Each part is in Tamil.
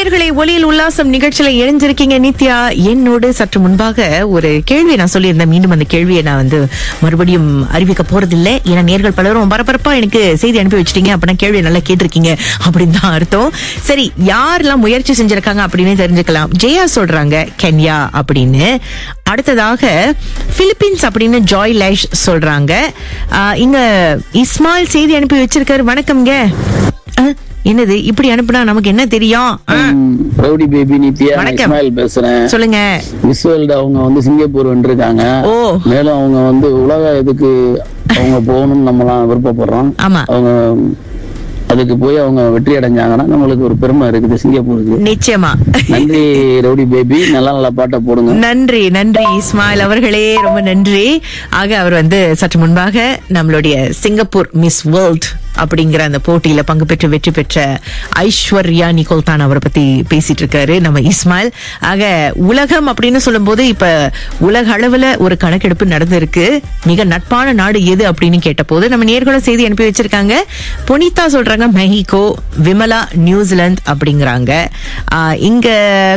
நேயர்களை ஒலியில் உல்லாசம் நிகழ்ச்சியில இணைஞ்சிருக்கீங்க நித்யா என்னோடு சற்று முன்பாக ஒரு கேள்வி நான் சொல்லியிருந்தேன் மீண்டும் அந்த கேள்வியை நான் வந்து மறுபடியும் அறிவிக்க போறதில்லை ஏன்னா நேர்கள் பலரும் பரபரப்பா எனக்கு செய்தி அனுப்பி வச்சிட்டீங்க அப்படின்னா கேள்வியை நல்லா கேட்டிருக்கீங்க அப்படின்னு தான் அர்த்தம் சரி யாரெல்லாம் முயற்சி செஞ்சிருக்காங்க அப்படின்னு தெரிஞ்சுக்கலாம் ஜெயா சொல்றாங்க கென்யா அப்படின்னு அடுத்ததாக பிலிப்பீன்ஸ் அப்படின்னு ஜாய் லைஷ் சொல்றாங்க ஆஹ், இங்க இஸ்மாயில் செய்தி அனுப்பி வச்சிருக்காரு வணக்கம்ங்க அஹ், என்னது இப்படி அனுப்புனா நமக்கு என்ன தெரியும் அஹ், ரவுடி பேபி நித்யா நான் வணக்கம். இஸ்மாயில் பேசுறேன் சொல்லுங்க மிஸ் வேர்ல்டு அவங்க வந்து சிங்கப்பூர் வென்றிருக்காங்க ஓ. மேலும் அவங்க வந்து உலக இதுக்கு அவங்க போகணும்னு நம்மலாம் விருப்பப்படுறோம் ஆமா. அவங்க அதுக்கு போய் அவங்க வெற்றி அடைஞ்சாங்கன்னா நம்மளுக்கு ஒரு பெருமை இருக்குது சிங்கப்பூருக்கு நிச்சயமா நன்றி ரவுடி பேபி நல்ல நல்ல பாட்டை போடுங்க நன்றி நன்றி இஸ்மாயில் அவர்களே ரொம்ப நன்றி ஆக அவர் வந்து சற்று முன்பாக நம்மளுடைய சிங்கப்பூர் மிஸ் வேர்ல்ட் அப்படிங்கிற அந்த போட்டியில பங்கு பெற்று வெற்றி பெற்ற ஐஸ்வர்யா நிக்கோல் தான் அவரை பத்தி பேசிட்டு இருக்காரு நம்ம இஸ்மாயில் ஆக உலகம் அப்படின்னு சொல்லும்போது இப்ப உலக அளவுல ஒரு கணக்கெடுப்பு நடந்திருக்கு மிக நட்பான நாடு எது அப்படின்னு கேட்டபோது நம்ம நேர்களை செய்தி அனுப்பி வச்சிருக்காங்க புனிதா சொல்றாங்க மெஹிகோ விமலா நியூசிலாந்து அப்படிங்கிறாங்க ஆஹ் இங்க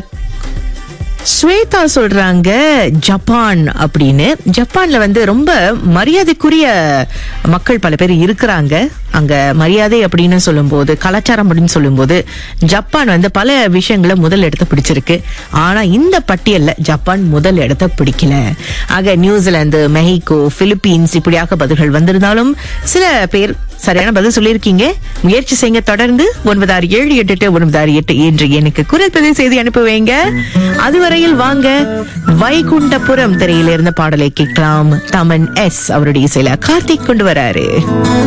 ஸ்வேதா சொல்றாங்க ஜப்பான் அப்படின்னு ஜப்பான்ல வந்து ரொம்ப மரியாதைக்குரிய மக்கள் பல பேர் இருக்கிறாங்க அங்க மரியாதை அப்படின்னு சொல்லும்போது கலாச்சாரம் அப்படின்னு சொல்லும்போது ஜப்பான் வந்து பல விஷயங்களை முதல் இடத்த பிடிச்சிருக்கு ஆனா இந்த பட்டியல்ல ஜப்பான் முதல் இடத்த பிடிக்கல ஆக நியூசிலாந்து மெஹிகோ பிலிப்பீன்ஸ் இப்படியாக பதில்கள் வந்திருந்தாலும் சில பேர் சரியான பதில் சொல்லியிருக்கீங்க முயற்சி செய்யுங்க தொடர்ந்து ஒன்பது ஆறு ஏழு எட்டு எட்டு ஒன்பது ஆறு எட்டு என்று எனக்கு குரல் பதிவு செய்தி அனுப்புவீங்க அதுவரையில் வாங்க வைகுண்டபுரம் திரையில இருந்த பாடலை கேட்கலாம் தமன் எஸ் அவருடைய இசையில கார்த்திக் கொண்டு வராரு